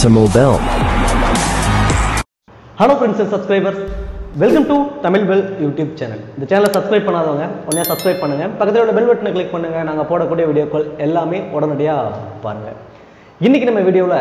Tamil Bell. Hello friends and subscribers welcome to Tamil bell YouTube channel இந்த சேனலை subscribe பண்ணாதவங்க உடனே சப்ஸ்கிரைப் பண்ணுங்கள் பக்கத்தில் உள்ள பெல் பட்டனை கிளிக் பண்ணுங்கள் நாங்கள் போடக்கூடிய வீடியோக்கள் எல்லாமே உடனடியாக பாருங்கள் இன்றைக்கி நம்ம வீடியோவில்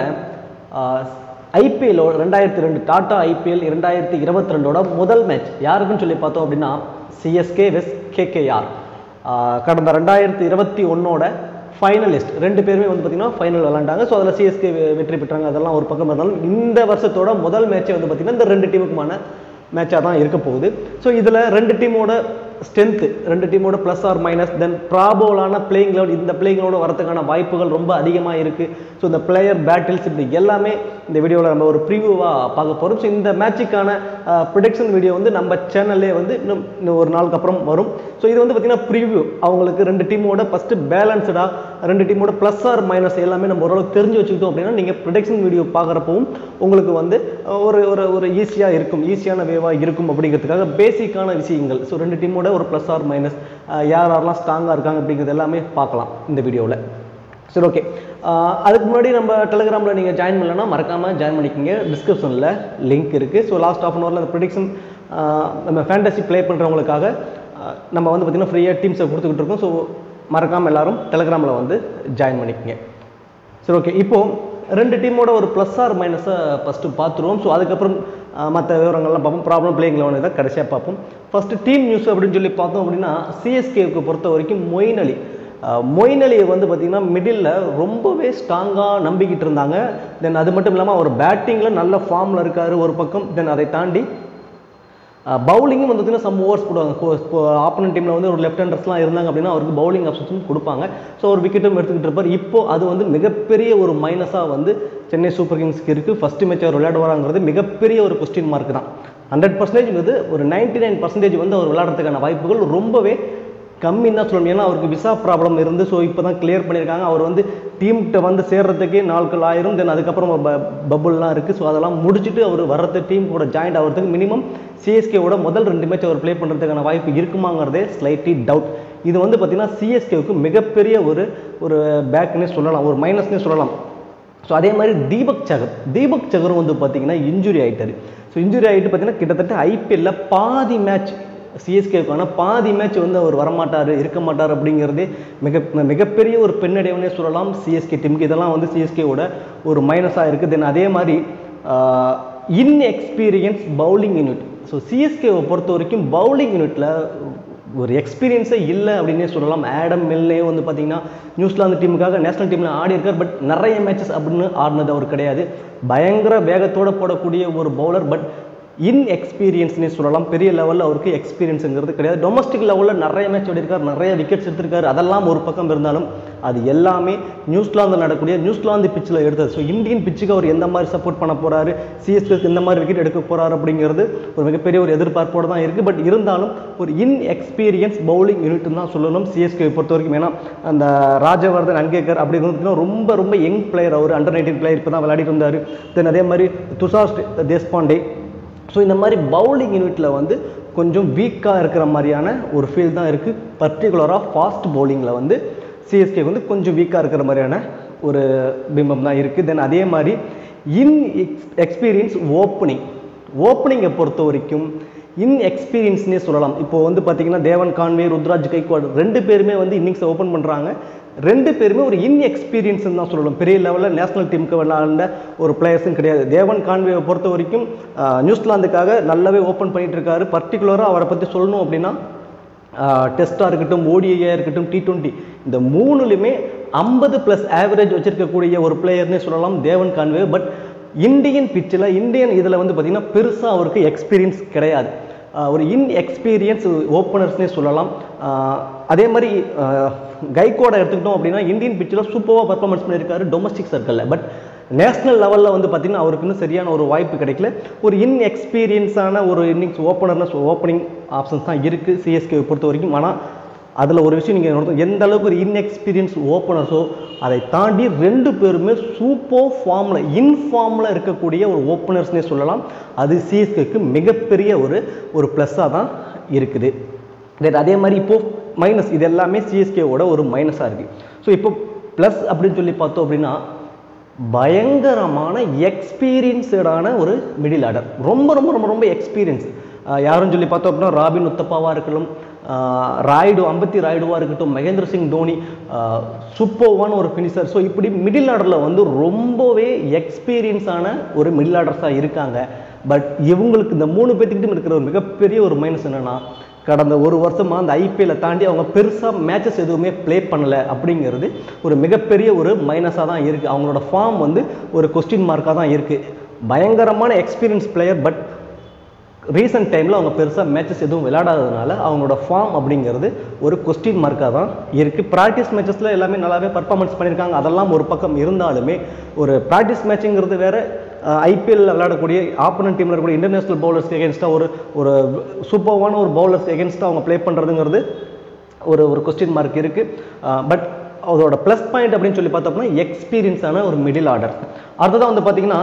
ஐபிஎல்லோட ரெண்டாயிரத்தி ரெண்டு டாடா ஐபிஎல் இரண்டாயிரத்தி இருபத்தி ரெண்டோட முதல் மேட்ச் யாருக்குன்னு சொல்லி பார்த்தோம் அப்படின்னா சிஎஸ்கே வெஸ் கேகேஆர் கடந்த ரெண்டாயிரத்தி இருபத்தி ஒன்னோட ஃபைனலிஸ்ட் ரெண்டு பேருமே வந்து பார்த்தீங்கன்னா ஃபைனல் விளாண்டாங்க ஸோ அதில் சிஎஸ்கே வெற்றி பெற்றாங்க அதெல்லாம் ஒரு பக்கம் இருந்தாலும் இந்த வருஷத்தோட முதல் மேட்சே வந்து பார்த்தீங்கன்னா இந்த ரெண்டு டீமுக்குமான மேட்சாக தான் இருக்க போகுது ஸோ இதில் ரெண்டு டீமோட ஸ்ட்ரென்த்து ரெண்டு டீமோட ப்ளஸ் ஆர் மைனஸ் தென் ப்ராபோலான பிளேயிங் லெவல் இந்த பிளேயிங் லெவலோட வரதுக்கான வாய்ப்புகள் ரொம்ப அதிகமாக இருக்குது ஸோ இந்த பிளேயர் பேட்டில்ஸ் இப்படி எல்லாமே இந்த வீடியோவில் நம்ம ஒரு ப்ரிவியூவாக பார்க்க போகிறோம் ஸோ இந்த மேட்சுக்கான ப்ரிடிக்ஷன் வீடியோ வந்து நம்ம சேனல்லே வந்து இன்னும் இன்னும் ஒரு நாளுக்கு அப்புறம் வரும் ஸோ இது வந்து பார்த்திங்கன்னா ப்ரிவியூ அவங்களுக்கு ரெண்டு டீமோட ஃபஸ்ட்டு பேலன்ஸ்டாக ரெண்டு டீமோட ப்ளஸ் ஆர் மைனஸ் எல்லாமே நம்ம ஓரளவுக்கு தெரிஞ்சு வச்சுக்கிட்டோம் அப்படின்னா நீங்கள் ப்ரிடிக்ஷன் வீடியோ பார்க்குறப்பவும் உங்களுக்கு வந்து ஒரு ஒரு ஒரு ஈஸியாக இருக்கும் ஈஸியான வேவாக இருக்கும் அப்படிங்கிறதுக்காக பேசிக்கான விஷயங்கள் ஸோ ரெண்டு டீமோட ஒரு ப்ளஸ் ஆர் மைனஸ் யார் யாரெல்லாம் ஸ்ட்ராங்காக இருக்காங்க அப்படிங்கிறது எல்லாமே பார்க்கலாம் இந்த வீடியோவில் சரி ஓகே அதுக்கு முன்னாடி நம்ம டெலிகிராமில் நீங்கள் ஜாயின் பண்ணலன்னா மறக்காமல் ஜாயின் பண்ணிக்கோங்க டிஸ்கிரிப்ஷனில் லிங்க் இருக்குது ஸோ லாஸ்ட் ஆஃப் அன் ஹவரில் அந்த ப்ரிடிக்ஷன் நம்ம ஃபேண்டசி ப்ளே பண்ணுறவங்களுக்காக நம்ம வந்து பார்த்திங்கன்னா ஃப்ரீயாக டீம்ஸை கொடுத்துக்கிட்டு இருக்கோம் ஸோ மறக்காமல் எல்லாரும் டெலிகிராமில் வந்து ஜாயின் பண்ணிக்கோங்க சரி ஓகே இப்போது ரெண்டு டீமோட ஒரு ப்ளஸ் ஆர் மைனஸை ஃபஸ்ட்டு பார்த்துருவோம் ஸோ அதுக்கப்புறம் மற்ற விவரங்கள்லாம் பார்ப்போம் ப்ராப்ளம் பிளேயிங் லெவன் தான் கடைசியாக பார்ப்போம் ஃபஸ்ட்டு டீம் நியூஸ் அப்படின்னு சொல்லி பார்த்தோம் அப்படின்னா சிஎஸ்கேவுக்கு பொறுத்த வரைக்கும் மொயின் அலி மொயின் அலியை வந்து பார்த்திங்கன்னா மிடில் ரொம்பவே ஸ்ட்ராங்காக நம்பிக்கிட்டு இருந்தாங்க தென் அது மட்டும் இல்லாமல் அவர் பேட்டிங்கில் நல்ல ஃபார்மில் இருக்கார் ஒரு பக்கம் தென் அதை தாண்டி பவுலிங்கும் வந்து பார்த்தீங்கன்னா சம் ஓவர்ஸ் போடுவாங்க ஆப்பனன் டீமில் வந்து ஒரு லெஃப்ட் ஹேண்டர்ஸ்லாம் இருந்தாங்க அப்படின்னா அவருக்கு பவுலிங் ஆப்ஷன்ஸும் கொடுப்பாங்க ஸோ ஒரு விக்கெட்டும் எடுத்துக்கிட்டு இருப்பார் இப்போ அது வந்து மிகப்பெரிய ஒரு மைனஸாக வந்து சென்னை சூப்பர் கிங்ஸ்க்கு இருக்குது ஃபஸ்ட்டு மேட்ச் அவர் விளையாடுவாராங்கிறது மிகப்பெரிய ஒரு கொஸ்டின் மார்க் தான் ஹண்ட்ரட் பர்சன்டேஜ்ங்கிறது ஒரு நைன்டி நைன் பர்சன்டேஜ் வந்து அவர் விளையாடுறதுக்கான வாய்ப்புகள் ரொம்பவே கம்மின்னு தான் சொல்லணும் ஏன்னா அவருக்கு விசா ப்ராப்ளம் இருந்து ஸோ இப்போ தான் கிளியர் பண்ணியிருக்காங்க அவர் வந்து டீம்கிட்ட வந்து சேர்றதுக்கே நாட்கள் ஆயிரும் தென் அதுக்கப்புறம் பபுல்லாம் இருக்குது ஸோ அதெல்லாம் முடிச்சுட்டு அவர் வர்றது டீம் கூட ஜாயின் ஆகிறதுக்கு மினிமம் சிஎஸ்கேவோட முதல் ரெண்டு மேட்ச் அவர் ப்ளே பண்ணுறதுக்கான வாய்ப்பு இருக்குமாங்கிறதே ஸ்லைட்லி டவுட் இது வந்து பார்த்திங்கன்னா சிஎஸ்கேவுக்கு மிகப்பெரிய ஒரு ஒரு பேக்னே சொல்லலாம் ஒரு மைனஸ்னே சொல்லலாம் ஸோ அதே மாதிரி தீபக் சகர் தீபக் சகரும் வந்து பார்த்தீங்கன்னா இன்ஜுரி ஆகிட்டார் ஸோ இன்ஜுரி ஆகிட்டு பார்த்தீங்கன்னா கிட்டத்தட்ட ஐபிஎல்ல பாதி மேட்ச் சிஎஸ்கேவுக்கான பாதி மேட்ச் வந்து அவர் வரமாட்டார் இருக்க மாட்டார் அப்படிங்கிறதே மிக மிகப்பெரிய ஒரு பெண்ணடைவுனே சொல்லலாம் சிஎஸ்கே டீமுக்கு இதெல்லாம் வந்து சிஎஸ்கேவோட ஒரு மைனஸாக இருக்குது தென் அதே மாதிரி இன்எக்ஸ்பீரியன்ஸ் பவுலிங் யூனிட் ஸோ சிஎஸ்கேவை பொறுத்த வரைக்கும் பவுலிங் யூனிட்டில் ஒரு எக்ஸ்பீரியன்ஸே இல்லை அப்படின்னே சொல்லலாம் ஆடம் மில்லே வந்து பார்த்தீங்கன்னா நியூசிலாந்து டீமுக்காக நேஷனல் டீமில் ஆடி இருக்கார் பட் நிறைய மேட்சஸ் அப்படின்னு ஆடினது அவர் கிடையாது பயங்கர வேகத்தோடு போடக்கூடிய ஒரு பவுலர் பட் இன்எக்ஸ்பீரியன்ஸ்னே சொல்லலாம் பெரிய லெவலில் அவருக்கு எக்ஸ்பீரியன்ஸுங்கிறது கிடையாது டொமஸ்டிக் லெவலில் நிறைய மேட்ச் ஓடிருக்கார் நிறைய விக்கெட்ஸ் எடுத்திருக்காரு அதெல்லாம் ஒரு பக்கம் இருந்தாலும் அது எல்லாமே நியூசிலாந்து நடக்கக்கூடிய நியூசிலாந்து பிச்சில் எடுத்தது ஸோ இந்தியன் பிச்சுக்கு அவர் எந்த மாதிரி சப்போர்ட் பண்ண போகிறாரு சிஎஸ்கேக்கு எந்த மாதிரி விக்கெட் எடுக்க போகிறாரு அப்படிங்கிறது ஒரு மிகப்பெரிய ஒரு எதிர்பார்ப்போடு தான் இருக்குது பட் இருந்தாலும் ஒரு இன்எக்ஸ்பீரியன்ஸ் பவுலிங் யூனிட்னு தான் சொல்லணும் சிஎஸ்கே பொறுத்த வரைக்கும் ஏன்னா அந்த ராஜவர்தன் அன்கேக்கர் அப்படி வந்து ரொம்ப ரொம்ப யங் பிளேயர் அவர் அண்டர் நைன்டீன் பிளேயர் இப்போ தான் விளையாடிட்டு இருந்தார் தென் அதே மாதிரி துஷார் தேஷ்பாண்டே ஸோ இந்த மாதிரி பவுலிங் யூனிட்டில் வந்து கொஞ்சம் வீக்காக இருக்கிற மாதிரியான ஒரு ஃபீல் தான் இருக்குது பர்டிகுலராக ஃபாஸ்ட் பவுலிங்கில் வந்து சிஎஸ்கே வந்து கொஞ்சம் வீக்காக இருக்கிற மாதிரியான ஒரு பிம்பம் தான் இருக்குது தென் அதே மாதிரி இன் எக்ஸ் எக்ஸ்பீரியன்ஸ் ஓப்பனிங் ஓப்பனிங்கை பொறுத்த வரைக்கும் இன் எக்ஸ்பீரியன்ஸ்னே சொல்லலாம் இப்போ வந்து பார்த்தீங்கன்னா தேவன் கான்வே ருத்ராஜ் கைக்வாட் ரெண்டு பேருமே வந்து இன்னிங்ஸை ஓப்பன் பண்ணுறாங்க ரெண்டு பேருமே ஒரு இன்எக்ஸ்பீரியன்ஸ் தான் சொல்லலாம் பெரிய லெவலில் நேஷனல் டீமுக்கு விளையாண்ட ஒரு பிளேயர்ஸும் கிடையாது தேவன் கான்வேவை பொறுத்த வரைக்கும் நியூசிலாந்துக்காக நல்லாவே ஓப்பன் பண்ணிட்டு இருக்காரு பர்டிகுலராக அவரை பற்றி சொல்லணும் அப்படின்னா டெஸ்ட்டாக இருக்கட்டும் ஓடிஐயாக இருக்கட்டும் டி ட்வெண்ட்டி இந்த மூணுலையுமே ஐம்பது ப்ளஸ் ஆவரேஜ் வச்சிருக்கக்கூடிய ஒரு பிளேயர்னே சொல்லலாம் தேவன் கான்வே பட் இந்தியன் பிச்சில் இந்தியன் இதில் வந்து பார்த்திங்கன்னா பெருசாக அவருக்கு எக்ஸ்பீரியன்ஸ் கிடையாது ஒரு இன்எக்ஸ்பீரியன்ஸ் ஓப்பனர்ஸ்னே சொல்லலாம் அதே மாதிரி கைகோடை எடுத்துக்கிட்டோம் அப்படின்னா இந்தியன் பிச்சில் சூப்பராக பர்ஃபார்மன்ஸ் பண்ணியிருக்காரு டொமஸ்டிக் சர்க்கிளில் பட் நேஷனல் லெவலில் வந்து பார்த்திங்கன்னா அவருக்கு இன்னும் சரியான ஒரு வாய்ப்பு கிடைக்கல ஒரு இன்எக்ஸ்பீரியன்ஸான ஒரு இன்னிங்ஸ் ஓப்பனர்னு ஓப்பனிங் ஆப்ஷன்ஸ் தான் இருக்குது சிஎஸ்கே பொறுத்த வரைக்கும் ஆனால் அதில் ஒரு விஷயம் நீங்கள் எந்த அளவுக்கு ஒரு இன்எக்ஸ்பீரியன்ஸ் ஓப்பனர்ஸோ அதை தாண்டி ரெண்டு பேருமே சூப்பர் ஃபார்மில் இன்ஃபார்மில் இருக்கக்கூடிய ஒரு ஓப்பனர்ஸ்னே சொல்லலாம் அது சிஎஸ்கேக்கு மிகப்பெரிய ஒரு ஒரு ப்ளஸ்ஸாக தான் இருக்குது தென் அதே மாதிரி இப்போது மைனஸ் இது எல்லாமே சிஎஸ்கேவோட ஒரு மைனஸாக இருக்குது ஸோ இப்போ ப்ளஸ் அப்படின்னு சொல்லி பார்த்தோம் அப்படின்னா பயங்கரமான எக்ஸ்பீரியன்ஸ்டான ஒரு மிடில் ஆர்டர் ரொம்ப ரொம்ப ரொம்ப ரொம்ப எக்ஸ்பீரியன்ஸ் யாருன்னு சொல்லி பார்த்தோம் அப்படின்னா ராபின் உத்தப்பாவாக இருக்கட்டும் ஆஹ் ராய்டு அம்பத்தி ராய்டுவாக இருக்கட்டும் மகேந்திர சிங் தோனி சூப்பர்வான ஒரு ஃபினிஷர் ஸோ இப்படி மிடில் ஆர்டரில் வந்து ரொம்பவே எக்ஸ்பீரியன்ஸான ஒரு மிடில் ஆர்டர்ஸாக இருக்காங்க பட் இவங்களுக்கு இந்த மூணு பேர்த்துக்கிட்டும் இருக்கிற ஒரு மிகப்பெரிய ஒரு மைனஸ் என்னன்னா கடந்த ஒரு வருஷமா அந்த ஐபிஎல்லை தாண்டி அவங்க பெருசாக மேட்சஸ் எதுவுமே ப்ளே பண்ணல அப்படிங்கிறது ஒரு மிகப்பெரிய ஒரு மைனஸாக தான் இருக்குது அவங்களோட ஃபார்ம் வந்து ஒரு கொஸ்டின் மார்க்காக தான் இருக்குது பயங்கரமான எக்ஸ்பீரியன்ஸ் பிளேயர் பட் ரீசெண்ட் டைமில் அவங்க பெருசாக மேட்சஸ் எதுவும் விளையாடாததுனால அவங்களோட ஃபார்ம் அப்படிங்கிறது ஒரு கொஸ்டின் மார்க்காக தான் இருக்குது ப்ராக்டிஸ் மேட்சஸில் எல்லாமே நல்லாவே பர்ஃபார்மன்ஸ் பண்ணியிருக்காங்க அதெல்லாம் ஒரு பக்கம் இருந்தாலுமே ஒரு ப்ராக்டிஸ் மேட்சுங்கிறது வேறு ஐபிஎல் விளையாடக்கூடிய ஆப்போனன்ட் டீமில் இருக்கக்கூடிய இன்டர்நேஷனல் பவுலர்ஸ்க்கு எகேன்ஸ்டாக ஒரு ஒரு சூப்பர்வான ஒரு பவுலர்ஸ்க்கு எகேன்ஸ்டாக அவங்க ப்ளே பண்ணுறதுங்கிறது ஒரு ஒரு கொஸ்டின் மார்க் இருக்குது பட் அதோட ப்ளஸ் பாயிண்ட் அப்படின்னு சொல்லி பார்த்தோம்னா எக்ஸ்பீரியன்ஸான ஒரு மிடில் ஆர்டர் அடுத்ததான் வந்து பார்த்தீங்கன்னா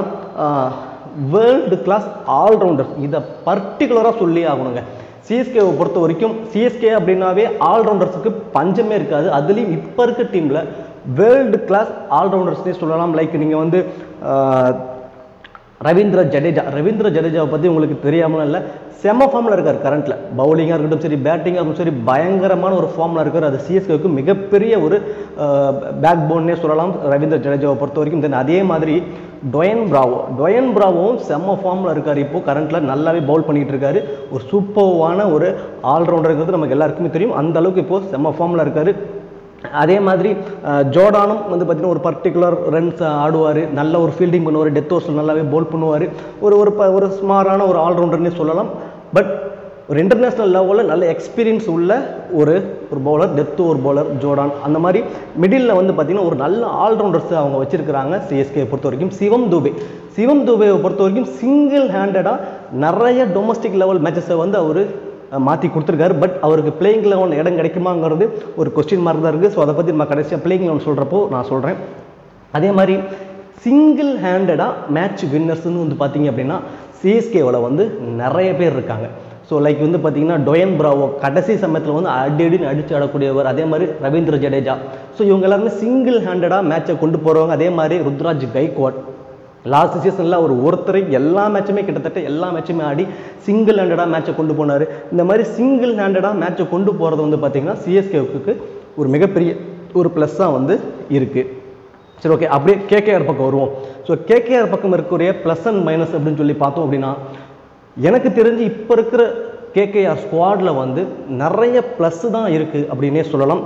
வேர்ல்டு கிளாஸ் ஆல்ரவுண்டர் இதை பர்டிகுலராக சொல்லி ஆகணுங்க சிஎஸ்கேவை பொறுத்த வரைக்கும் சிஎஸ்கே அப்படின்னாவே ஆல்ரவுண்டர்ஸுக்கு பஞ்சமே இருக்காது அதுலேயும் இப்போ இருக்க டீமில் வேர்ல்டு கிளாஸ் ஆல்ரவுண்டர்ஸ்னே சொல்லலாம் லைக் நீங்கள் வந்து ஆஹ், ரவீந்திர ஜடேஜா ரவீந்திர ஜடேஜாவை பற்றி உங்களுக்கு தெரியாமலாம் இல்லை செம ஃபார்மில் இருக்கார் கரண்ட்டில் பவுலிங்காக இருக்கட்டும் சரி பேட்டிங்காக இருக்கட்டும் சரி பயங்கரமான ஒரு ஃபார்மில் இருக்கார் அது சிஎஸ்கேவுக்கு மிகப்பெரிய ஒரு பேக் போன்னே சொல்லலாம் ரவீந்திர ஜடேஜாவை பொறுத்த வரைக்கும் தென் அதே மாதிரி டொயன் பிராவோ டொயன் பிராவோவும் செம்ம ஃபார்மில் இருக்கார் இப்போது கரண்ட்டில் நல்லாவே பவுல் பண்ணிட்டு இருக்காரு ஒரு சூப்பர்வான ஒரு ஆல்ரவுண்டருங்கிறது நமக்கு எல்லாருக்குமே தெரியும் அந்த அளவுக்கு இப்போது செம்ம ஃபார்மில் இருக்காரு அதே மாதிரி அஹ், ஜோர்டானும் வந்து பார்த்தீங்கன்னா ஒரு பர்டிகுலர் ரன்ஸ் ஆடுவார் நல்ல ஒரு ஃபீல்டிங் பண்ணுவார் டெத் ஓவர்ஸில் நல்லாவே பவுல் பண்ணுவார் ஒரு ஒரு ப ஒரு ஸ்மாரான ஒரு ஆல்ரவுண்டர்னே சொல்லலாம் பட் ஒரு இன்டர்நேஷ்னல் லெவலில் நல்ல எக்ஸ்பீரியன்ஸ் உள்ள ஒரு ஒரு bowler death over bowler Jordan அந்த மாதிரி மிடில் வந்து பார்த்தீங்கன்னா ஒரு நல்ல ஆல்ரவுண்டர்ஸ் அவங்க வச்சிருக்கிறாங்க சிஎஸ்கே பொறுத்த வரைக்கும் சிவம் தூபே சிவம் தூபேவை பொறுத்த வரைக்கும் சிங்கிள் ஹேண்டடாக நிறைய டொமஸ்டிக் லெவல் மேட்சஸை வந்து அவர் மாற்றி கொடுத்துருக்காரு பட் அவருக்கு பிளேயிங் லெவல் இடம் கிடைக்குமாங்கிறது ஒரு கொஸ்டின் மார்க் தான் இருக்குது ஸோ அதை பற்றி நம்ம கடைசியாக பிளேயிங் லெவல் சொல்கிறப்போ நான் சொல்கிறேன் அதே மாதிரி சிங்கிள் ஹேண்டடாக மேட்ச் வின்னர்ஸ்னு வந்து பார்த்தீங்க அப்படின்னா சிஎஸ்கேவில் வந்து நிறைய பேர் இருக்காங்க ஸோ லைக் வந்து பார்த்தீங்கன்னா டொயன் பிராவோ கடைசி சமயத்தில் வந்து அடி அடின்னு அடிச்சு ஆடக்கூடியவர் அதே மாதிரி ரவீந்திர ஜடேஜா ஸோ இவங்க எல்லாருமே சிங்கிள் ஹேண்டடாக மேட்சை கொண்டு போகிறவங்க அதே மாதிரி ருத்ராஜ் கைக்வாட் லாஸ்ட் சீசனில் அவர் ஒருத்தரை எல்லா மேட்சுமே கிட்டத்தட்ட எல்லா மேட்சுமே ஆடி சிங்கிள் ஹேண்டடாக மேட்சை கொண்டு போனார் இந்த மாதிரி சிங்கிள் ஹேண்டடாக மேட்சை கொண்டு போகிறது வந்து பார்த்தீங்கன்னா சிஎஸ்கேவுக்கு ஒரு மிகப்பெரிய ஒரு ப்ளஸ்ஸாக வந்து இருக்குது சரி ஓகே அப்படியே கேகேஆர் பக்கம் வருவோம் ஸோ கேகேஆர் பக்கம் இருக்கக்கூடிய ப்ளஸ் அண்ட் மைனஸ் அப்படின்னு சொல்லி பார்த்தோம் அப்படின்னா எனக்கு தெரிஞ்சு இப்போ இருக்கிற கேகேஆர் ஸ்குவாடில் வந்து நிறைய ப்ளஸ் தான் இருக்குது அப்படின்னே சொல்லலாம்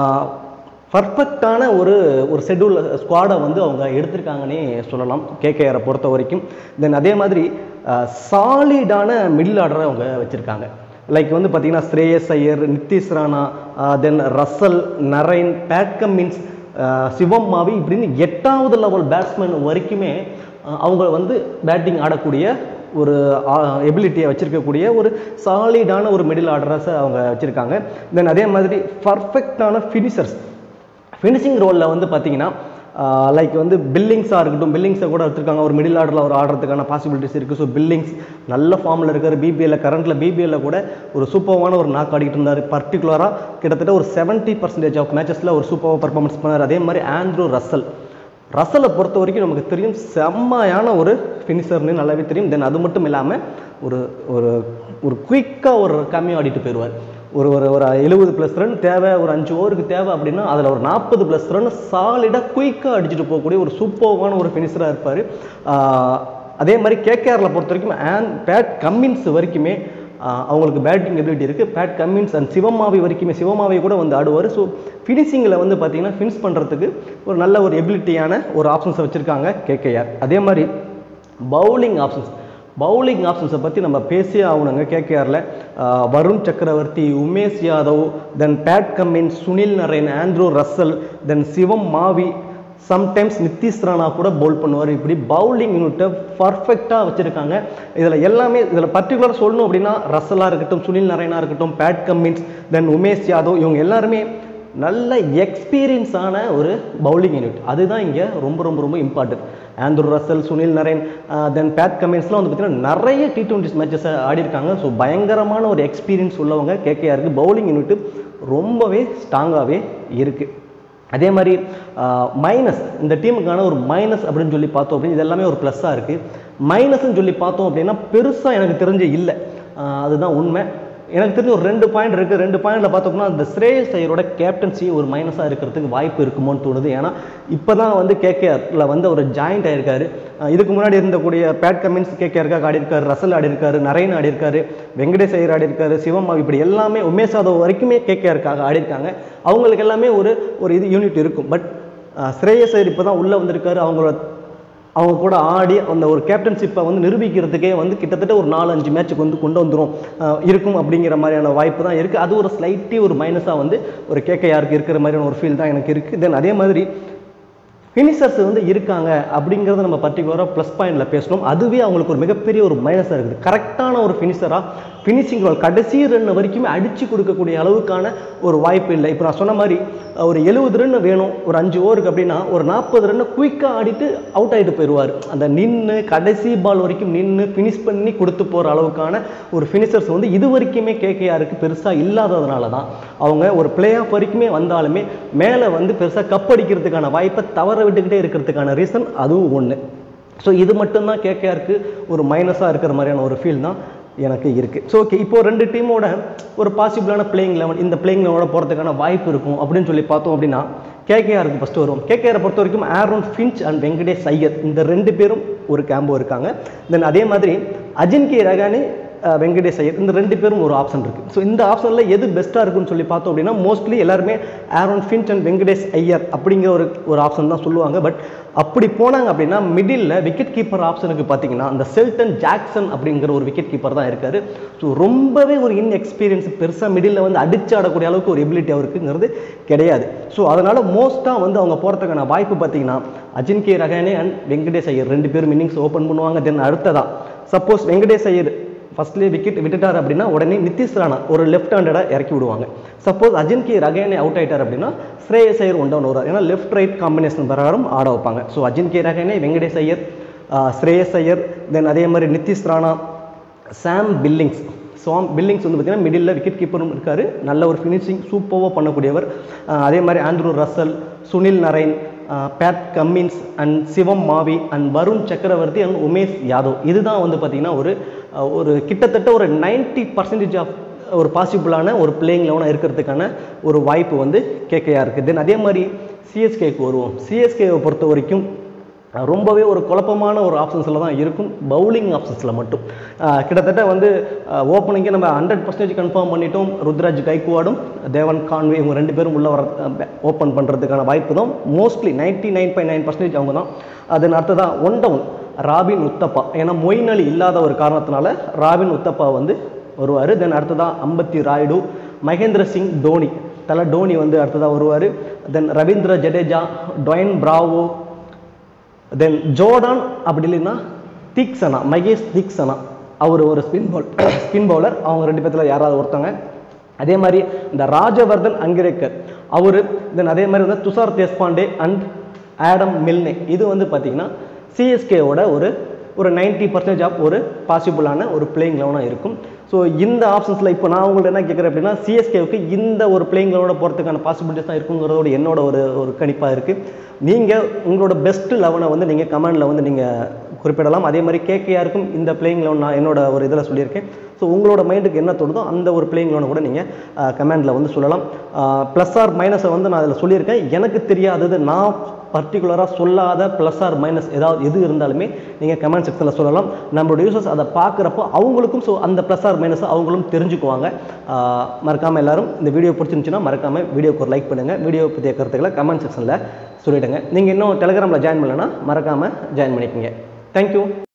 பர்ஃபெக்டான ஒரு ஒரு ஷெட்யூல் ஸ்குவாடை வந்து அவங்க எடுத்திருக்காங்கன்னே சொல்லலாம் கேகேஆரை பொறுத்த வரைக்கும் தென் அதே மாதிரி சாலிடான மிடில் ஆர்டரை அவங்க வச்சுருக்காங்க லைக் வந்து பார்த்தீங்கன்னா Shreyas Iyer Nitish Rana then Russell Narine Pat Cummins Shivam Mavi இப்படின்னு எட்டாவது லெவல் பேட்ஸ்மேன் வரைக்குமே அஹ், அவங்க வந்து பேட்டிங் ஆடக்கூடிய ஒரு எபிலிட்டியை வச்சிருக்கக்கூடிய ஒரு சாலிடான ஒரு மிடில் ஆர்டரஸை அவங்க வச்சுருக்காங்க தென் அதே மாதிரி பர்ஃபெக்டான ஃபினிஷர்ஸ் ஃபினிஷிங் ரோலில் வந்து பார்த்தீங்கன்னா லைக் வந்து பில்லிங்ஸாக இருக்கட்டும் பில்லிங்ஸை கூட எடுத்திருக்காங்க ஒரு மிடில் ஆர்டரில் அவர் ஆடுறதுக்கான பாசிபிலிட்டிஸ் இருக்குது ஸோ பில்லிங்ஸ் நல்ல ஃபார்மில் இருக்கார் பிபிஎல்ல கரண்ட்டில் பிபிஎல்ல கூட ஒரு சூப்பர்வான ஒரு நாக் ஆடிட்டு இருந்தார் பர்டிகுலராக கிட்டத்தட்ட ஒரு செவன்ட்டி பர்சன்டேஜ் ஆஃப் மேட்சஸில் ஒரு சூப்பராக பர்ஃபார்மன்ஸ் பண்ணார் அதே மாதிரி ஆண்ட்ரூ ரசல் ரசலை பொறுத்த வரைக்கும் நமக்கு தெரியும் செம்மையான ஒரு ஃபினிஷர்னு நல்லாவே தெரியும் தென் அது மட்டும் இல்லாமல் ஒரு ஒரு ஒரு குயிக்காக ஒரு கம்மி ஆடிட்டு போயிடுவார் ஒரு ஒரு ஒரு எழுபது ப்ளஸ் ரன் தேவை ஒரு அஞ்சு ஓவருக்கு தேவை அப்படின்னா அதில் ஒரு நாற்பது ப்ளஸ் ரன் சாலிடாக குயிக்காக அடிச்சுட்டு போகக்கூடிய ஒரு சூப்பர்வான ஒரு ஃபினிஷராக இருப்பார் அதே மாதிரி கேகேஆரில் பொறுத்த வரைக்கும் ஆன் பேட் கம்மின்ஸ் வரைக்குமே ஆஹ் அவங்களுக்கு பேட்டிங் எபிலிட்டி இருக்குது பேட் கம்மின்ஸ் அண்ட் சிவமாவி வரைக்குமே சிவமாவி கூட வந்து ஆடுவார் ஸோ ஃபினிஷிங்கில் வந்து பார்த்தீங்கன்னா ஃபினிஷ் பண்ணுறதுக்கு ஒரு நல்ல ஒரு எபிலிட்டியான ஒரு ஆப்ஷன்ஸை வச்சுருக்காங்க கேகேஆர் அதே மாதிரி பவுலிங் ஆப்ஷன்ஸ் பவுலிங் ஆப்ஷன்ஸை பற்றி நம்ம பேசியே ஆகணுங்க கேகேஆரில் Varun Chakravarthy Umesh Yadav then Pat Cummins Sunil Narine Andrew Russell then Shivam Mavi sometimes Nitish Rana கூட பவுல் பண்ணுவார் இப்படி பவுலிங் யூனிட்டை பர்ஃபெக்டாக வச்சுருக்காங்க இதில் எல்லாமே இதில் பர்டிகுலர் சொல்லணும் அப்படின்னா ரசலாக இருக்கட்டும் சுனில் நரேனா இருக்கட்டும் Pat Cummins then Umesh Yadav இவங்க எல்லாருமே நல்ல எக்ஸ்பீரியன்ஸான ஒரு பவுலிங் யூனிட் அதுதான் இங்கே ரொம்ப ரொம்ப ரொம்ப important Andrew Russell Sunil Narine then Pat கமின்ஸ்லாம் வந்து பார்த்தீங்கன்னா நிறைய டி டுவெண்ட்டிஸ் மேட்சஸை ஆடிருக்காங்க ஸோ பயங்கரமான ஒரு எக்ஸ்பீரியன்ஸ் உள்ளவங்க கேகேஆருக்கு பவுலிங் யூனிட் ரொம்பவே ஸ்ட்ராங்காகவே இருக்குது அதே மாதிரி மைனஸ் இந்த டீமுக்கான ஒரு மைனஸ் அப்படின்னு சொல்லி பார்த்தோம் அப்படின்னு இது எல்லாமே ஒரு ப்ளஸ்ஸாக இருக்குது மைனஸ்ன்னு சொல்லி பார்த்தோம் அப்படின்னா பெருசாக எனக்கு தெரிஞ்சு இல்லை ஆஹ் அதுதான் உண்மை எனக்கு தெரிஞ்ச ஒரு ரெண்டு பாயிண்ட் இருக்குது ரெண்டு பாயிண்டில் பார்த்தோம்னா அந்த ஸ்ரேயஸ் ஐயரோட கேப்டன்சி ஒரு மைனஸாக இருக்கிறதுக்கு வாய்ப்பு இருக்குமோன்னு தோணுது ஏன்னா இப்போ தான் வந்து கேகேஆரில் வந்து ஒரு ஜாயிண்ட் ஆயிருக்காரு ஆஹ் இதுக்கு முன்னாடி இருந்தக்கூடிய பேட் கமின்ஸ் கேகேஆருக்காக ஆடி இருக்காரு ரசல் ஆடி இருக்காரு நரேன் ஆடி இருக்காரு வெங்கடேஷ் ஐயர் ஆடி இருக்காரு சிவம் இப்படி எல்லாமே உமேஷ் யாதவ் வரைக்குமே கேகேஆருக்காக ஆடி இருக்காங்க அவங்களுக்கு எல்லாமே ஒரு ஒரு இது யூனிட் இருக்கும் பட் ஸ்ரேயஸ் ஐயர் இப்போ தான் உள்ளே வந்திருக்காரு அவங்களோட அவங்க கூட ஆடி அந்த ஒரு கேப்டன்ஷிப்பை வந்து நிரூபிக்கிறதுக்கே வந்து கிட்டத்தட்ட ஒரு நாலு அஞ்சு மேட்ச்சுக்கு வந்து கொண்டு வந்துரும் அஹ் இருக்கும் அப்படிங்கிற மாதிரியான வாய்ப்பு தான் இருக்குது அது ஒரு ஸ்லைட்டி ஒரு மைனஸாக வந்து ஒரு கேகேஆருக்கு இருக்கிற மாதிரியான ஒரு ஃபீல் தான் எனக்கு இருக்குது தென் அதே மாதிரி ஃபினிஷர்ஸ் வந்து இருக்காங்க அப்படிங்கிறத நம்ம பர்டிகுலராக ப்ளஸ் பாயிண்டில் பேசணும் அதுவே அவங்களுக்கு ஒரு மிகப்பெரிய ஒரு மைனஸாக இருக்குது கரெக்டான ஒரு ஃபினிஷராக ஃபினிஷிங் பால் கடைசி ரன் வரைக்குமே அடித்து கொடுக்கக்கூடிய அளவுக்கான ஒரு வாய்ப்பு இல்லை இப்போ நான் சொன்ன மாதிரி அஹ், ஒரு எழுபது ரன் வேணும் ஒரு அஞ்சு ஓவருக்கு அப்படின்னா ஒரு நாற்பது ரன்னை குயிக்காக ஆடிட்டு அவுட் ஆகிட்டு போயிடுவார் அந்த நின்று கடைசி பால் வரைக்கும் நின்று ஃபினிஷ் பண்ணி கொடுத்து போகிற அளவுக்கான ஒரு ஃபினிஷர்ஸ் வந்து இது வரைக்குமே கேகேஆருக்கு பெருசாக இல்லாததுனால தான் அவங்க ஒரு பிளே ஆஃப் வரைக்குமே வந்தாலுமே மேலே வந்து பெருசாக கப் அடிக்கிறதுக்கான வாய்ப்பை தவற விட்டுக்கிட்டே இருக்கிறதுக்கான ரீசன் அதுவும் ஒன்று ஸோ இது மட்டும்தான் கேகேஆருக்கு ஒரு மைனஸாக இருக்கிற மாதிரியான ஒரு ஃபீல் தான் எனக்கு இருக்குது ஸோ ஓகே இப்போ ரெண்டு டீமோட ஒரு பாசிபிளான பிளேயிங் லெவன் இந்த பிளேயிங் லெவனோட போகிறதுக்கான வாய்ப்பு இருக்கும் அப்படின்னு சொல்லி பார்த்தோம் அப்படின்னா கேகேஆருக்கு ஃபஸ்ட்டு வரும் கேகேஆரை பொறுத்த வரைக்கும் Aaron Finch and Venkatesh Iyer இந்த ரெண்டு பேரும் ஒரு கேம்போ இருக்காங்க தென் அதே மாதிரி அஜின்கே ரகானி அஹ், வெங்கடேஷ் ஐயர் இந்த ரெண்டு பேரும் ஒரு ஆப்ஷன் இருக்குது ஸோ இந்த ஆப்ஷனில் எது பெஸ்ட்டாக இருக்குன்னு சொல்லி பார்த்தோம் அப்படின்னா மோஸ்ட்லி எல்லாருமே Aaron Finch and Venkatesh Iyer அப்படிங்கிற ஒரு ஒரு ஆப்ஷன் தான் சொல்லுவாங்க பட் அப்படி போனாங்க அப்படின்னா மிடில் விக்கெட் கீப்பர் ஆப்ஷனுக்கு பார்த்தீங்கன்னா அந்த செல்டன் ஜாக்சன் அப்படிங்கிற ஒரு விக்கெட் கீப்பர் தான் இருக்காரு ஸோ ரொம்பவே ஒரு இன்எக்ஸ்பீரியன்ஸ் பெருசாக மிடில் வந்து அடிச்சு ஆடக்கூடிய அளவுக்கு ஒரு எபிலிட்டி அவருக்குங்கிறது கிடையாது ஸோ அதனால் மோஸ்ட்டாக வந்து அவங்க போகிறதுக்கான வாய்ப்பு பார்த்தீங்கன்னா அஜின்கே ரகானே அண்ட் வெங்கடேஷ் ஐயர் ரெண்டு பேரும் இன்னிங்ஸ் ஓப்பன் பண்ணுவாங்க தென் அடுத்ததா சப்போஸ் வெங்கடேஷ் ஐயர் ஃபர்ஸ்ட்லேயே விக்கெட் விட்டுட்டார் அப்படின்னா உடனே நிதிஷ் ராணா ஒரு லெஃப்ட் ஹேண்டடாக இறக்கி விடுவாங்க சப்போஸ் அஜின்கே ரகானே அவுட் ஆயிட்டார் அப்படின்னா ஸ்ரேயஸ் ஐயர் ஒன் டவுன் வருவார் ஏன்னா லெஃப்ட் ரைட் காம்பினேஷன் பிரகாரம் ஆட வைப்பாங்க ஸோ அஜின்கே ரகானே வெங்கடேஷ் ஐயர் ஆஹ் ஸ்ரேயஸ் ஐயர் தென் அதே மாதிரி Nitish Rana Sam Billings Sam Billings வந்து பார்த்தீங்கன்னா மிடில் விக்கெட் கீப்பரும் இருக்கார் நல்ல ஒரு ஃபினிஷிங் சூப்பராக பண்ணக்கூடியவர் ஆஹ் அதே மாதிரி ஆண்ட்ரூ ரசல் சுனில் நரைன் ஆஹ் Pat Cummins and Shivam Mavi and Varun Chakravarthy and Umesh Yadav இதுதான் வந்து பார்த்தீங்கன்னா ஒரு ஆஹ் ஒரு கிட்டத்தட்ட ஒரு 90% பர்சன்டேஜ் ஆஃப் ஒரு பாசிபிளான ஒரு பிளேயிங் லெவனாக இருக்கிறதுக்கான ஒரு வாய்ப்பு வந்து கேகேஆர் இருக்குது தென் அதே மாதிரி சிஎஸ்கேக்கு வருவோம் சிஎஸ்கேவை பொறுத்த வரைக்கும் அஹ் ரொம்பவே ஒரு குழப்பமான ஒரு ஆப்ஷன்ஸில் தான் இருக்கும் பவுலிங் ஆப்ஷன்ஸில் மட்டும் அஹ் கிட்டத்தட்ட வந்து ஓப்பனிங்கே நம்ம ஹண்ட்ரட் பர்சன்டேஜ் கன்ஃபார்ம் பண்ணிட்டோம் ருத்ராஜ் கைக்குவாடும் தேவன் கான்வே இவங்க ரெண்டு பேரும் உள்ள வர ஓப்பன் பண்ணுறதுக்கான வாய்ப்பு தான் mostly ninety nine point nine percentage அவங்க தான் அதன் அடுத்ததான் ஒன் டவுன் ராபின் உத்தப்பா ஏன்னா மொயின் அலி இல்லாத ஒரு காரணத்தினால ராபின் உத்தப்பா வந்து வருவார் தென் அடுத்ததான் அம்பத்தி ராயுடு மகேந்திர சிங் தோனி தலை டோனி வந்து அடுத்ததாக வருவார் then Ravindra Jadeja Dwayne Bravo then Jordan அப்படி இல்லைன்னா தீக்ஷனா மகேஷ் தீக்ஷனா அவர் ஒரு ஸ்பின் பவுல் ஸ்பின் பவுலர் அவங்க ரெண்டு பேர்த்துல யாராவது ஒருத்தவங்க அதே மாதிரி இந்த ராஜவர்தன் அங்கிரேக்கர் அவர் தென் அதே மாதிரி வந்து Tushar Deshpande and Adam Milne இது வந்து பார்த்தீங்கன்னா சிஎஸ்கேவோட ஒரு ஒரு 90% பர்சன்டேஜ் ஆஃப் ஒரு பாசிபிளான ஒரு பிளேயிங் லெவனாக இருக்கும் ஸோ இந்த ஆப்ஷன்ஸில் இப்போ நான் உங்கள்ட்ட என்ன கேட்குறேன் அப்படின்னா சிஎஸ்கேவுக்கு இந்த ஒரு பிளேயிங் லெவனோட போகிறதுக்கான பாசிபிலிட்டிஸ் தான் இருக்குங்கிறதோட என்னோட ஒரு ஒரு கணிப்பாக இருக்குது நீங்கள் உங்களோட பெஸ்ட் லெவனை வந்து நீங்கள் கமெண்டில் வந்து நீங்கள் குறிப்பிடலாம் அதே மாதிரி கேகேஆருக்கும் இந்த பிளேயிங் லெவன் நான் என்னோட ஒரு இதில் சொல்லியிருக்கேன் ஸோ உங்களோட மைண்டுக்கு என்ன தோணுதோ அந்த ஒரு பிளேயிங் லெவனை கூட நீங்கள் கமெண்டில் வந்து சொல்லலாம் ப்ளஸ் ஆர் மைனஸை வந்து நான் அதில் சொல்லியிருக்கேன் எனக்கு தெரியாதது நான் பர்டிகுலராக சொல்லாத ப்ளஸ் ஆர் மைனஸ் ஏதாவது எது இருந்தாலுமே நீங்கள் கமெண்ட் செக்ஷனில் சொல்லலாம் நம்மளோட யூசர்ஸ் அதை பார்க்குறப்போ அவங்களுக்கும் ஸோ அந்த ப்ளஸ் ஆர் மைனஸ் அவங்களும் தெரிஞ்சுக்குவாங்க மறக்காமல் எல்லாரும் இந்த வீடியோ பிடிச்சிருந்துச்சுன்னா மறக்காமல் வீடியோக்கு ஒரு லைக் பண்ணுங்கள் வீடியோ பற்றிய கருத்துக்களை கமெண்ட் செக்ஷனில் சொல்லிவிடுங்க நீங்கள் இன்னும் டெலிகிராமில் ஜாயின் பண்ணலைன்னா மறக்காமல் ஜாயின் பண்ணிக்கோங்க தேங்க்யூ